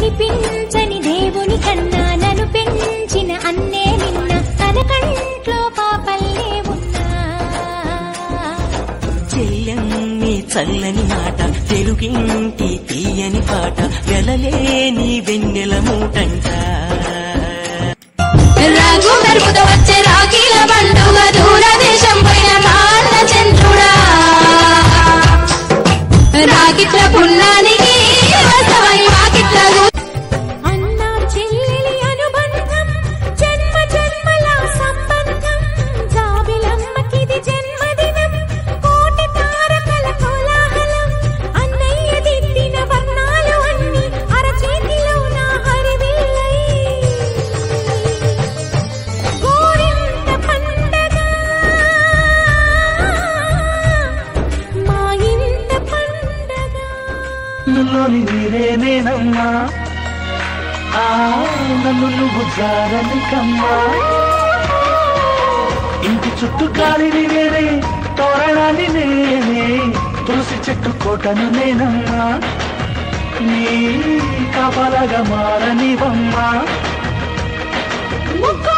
కనిపించని దేవుని కన్నా నన్ను పెంచిన అన్నే నిన్న తన కంట్లో పాపల్లే ఉన్నా చెయ్యన్ని చల్లని మాట తెలుగింటి తీయని పాట వెలలేని వెన్నెల మూటంట రాగు మెరుగుతో వచ్చే రాఖీల పండుగ దూరదేశం పైన మాన్న చంద్రుడా రాకిట్ల పున్నానికి వస్తవై వాకిట్ల అన్న చెల్లెలి అనుబంధం జన్మ జన్మల సంబంధం జాబిలమ్మకిది జన్మదినం కోటి తారకల కోలాహలం అన్నయ్య దిద్దిన వర్ణాలు అన్ని అరచేతిలో నా హరివిల్లై గోరింట పండగ మా ఇంట పండగ నన్నులోని నీరేనేనమ్మా ఆ నన్ను నువ్వు జారనికమ్మా ఇంటి చుట్టూ గాలిని నేనే తోరణాన్ని నేనే తులసి చెట్టు కోటను నేనమ్మా నీ కాపలగా మారనివమ్మా ముక్కు